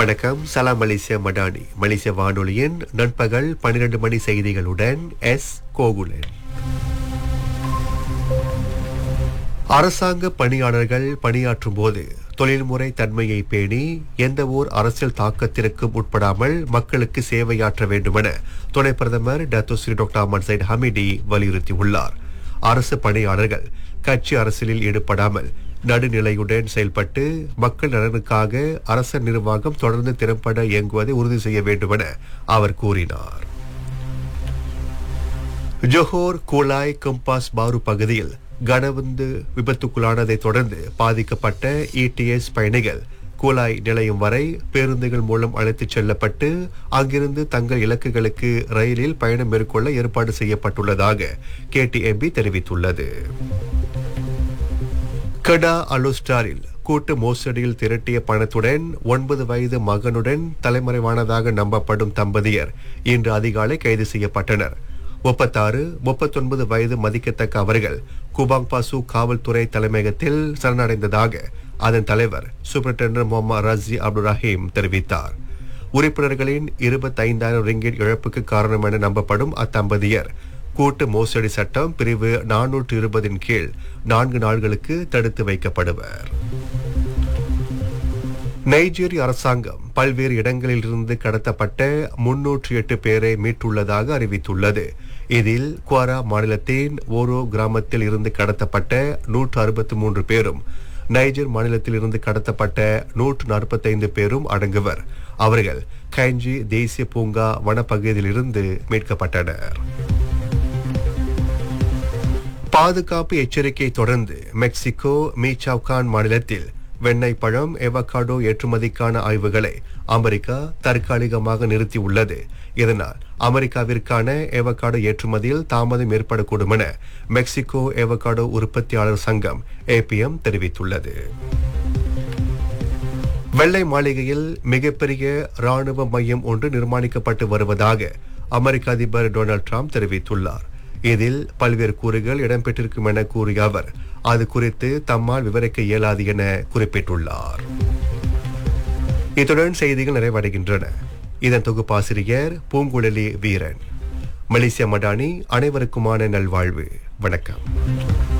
வணக்கம் சலாம் மலேசியா மடானி மலேசிய வானொலியின் நண்பகல் பன்னிரண்டு மணி செய்திகளுடன் எஸ் கோகுலன் அரசாங்க பணியாளர்கள் பணியாற்றும் போது தொழில்முறை தன்மையை பேணி எந்த ஓர் அரசியல் தாக்கத்திற்கும் உட்படாமல் மக்களுக்கு சேவையாற்ற வேண்டுமென துணை பிரதமர் Dato Sri doctor Ahmad Zahid Hamidi வலியுறுத்தியுள்ளார் அரசு பணியாளர்கள் கட்சி அரசியலில் ஈடுபடாமல் நடுநிலையுடன் செயல்பட்டு மக்கள் நலனுக்காக அரச நிர்வாகம் தொடர்ந்து திறம்பட இயங்குவதை உறுதி செய்ய வேண்டுமென அவர் கூறினார் ஜொஹோர் கூலாய் கம்பாஸ் பாரு பகுதியில் கனவந்து விபத்துக்குள்ளானதை தொடர்ந்து பாதிக்கப்பட்ட இடிஎஸ் பயணிகள் கூலாய் நிலையம் வரை பேருந்துகள் மூலம் அழைத்துச் செல்லப்பட்டு அங்கிருந்து தங்கள் இலக்குகளுக்கு ரயிலில் பயணம் மேற்கொள்ள ஏற்பாடு செய்யப்பட்டுள்ளதாக கேடிஎம்பி தெரிவித்துள்ளது கடா அலுஸ்டாரில் கூட்டு மோசடியில் திரட்டிய பணத்துடன் ஒன்பது வயது மகனுடன் தலைமறைவானதாக நம்பப்படும் தம்பதியர் இன்று அதிகாலை கைது செய்யப்பட்டனர் முப்பத்தாறு முப்பத்தொன்பது வயது மதிக்கத்தக்க அவர்கள் குபாங் பாசு காவல்துறை தலைமையகத்தில் சரணடைந்ததாக அதன் தலைவர் சூப்பரிண்டென்டன்ட் முகமது ரசி அப்துல் ரஹீம் தெரிவித்தார் உறுப்பினர்களின் இருபத்தைந்தாயிரம் ரிங்கிட் இழப்புக்கு காரணம் என நம்பப்படும் அத்தம்பதியர் கூட்டு மோசடி சட்டம் பிரிவு நானூற்று இருபதின் கீழ் நான்கு நாள்களுக்கு தடுத்து வைக்கப்படுவர் நைஜீரிய அரசாங்கம் பல்வேறு இடங்களிலிருந்து கடத்தப்பட்ட முன்னூற்றி எட்டு பேரை மீட்டுள்ளதாக அறிவித்துள்ளது இதில் குவாரா மாநிலத்தின் ஓரோ கிராமத்தில் இருந்து கடத்தப்பட்ட நூற்று அறுபத்தி மூன்று பேரும் நைஜர் மாநிலத்தில் இருந்து கடத்தப்பட்ட நூற்று நாற்பத்தைந்து பேரும் அடங்குவர் அவர்கள் கைஞ்சி தேசிய பூங்கா வனப்பகுதியிலிருந்து மீட்கப்பட்டனர் பாதுகாப்பு எச்சரிக்கை தொடர்ந்து மெக்சிகோ மீச்சாவ்கான் மாநிலத்தில் வெண்ணெய் பழம் எவகாடோ ஏற்றுமதிக்கான ஆய்வுகளை அமெரிக்கா தற்காலிகமாக நிறுத்தியுள்ளது இதனால் அமெரிக்காவிற்கான எவகாடோ ஏற்றுமதியில் தாமதம் ஏற்படக்கூடும் என மெக்சிகோ எவகாடோ உற்பத்தியாளர் சங்கம் ஏபிஎம் தெரிவித்துள்ளது வெள்ளை மாளிகையில் மிகப்பெரிய ராணுவ மையம் ஒன்று நிர்மாணிக்கப்பட்டு வருவதாக அமெரிக்க அதிபர் டொனால்ட் ட்ரம்ப் தெரிவித்துள்ளார் இதில் பல்வேறு கூறுகள் இடம்பெற்றிருக்கும் என கூறிய அவர் அது குறித்து தம்மால் விவரிக்க இயலாது என குறிப்பிட்டுள்ளார் இத்துடன் செய்திகள் நிறைவடைகின்றன இதன் தொகுப்பாசிரியர் பூங்குழலி வீரன் மலேசிய மடானி அனைவருக்குமான நல்வாழ்வு வணக்கம்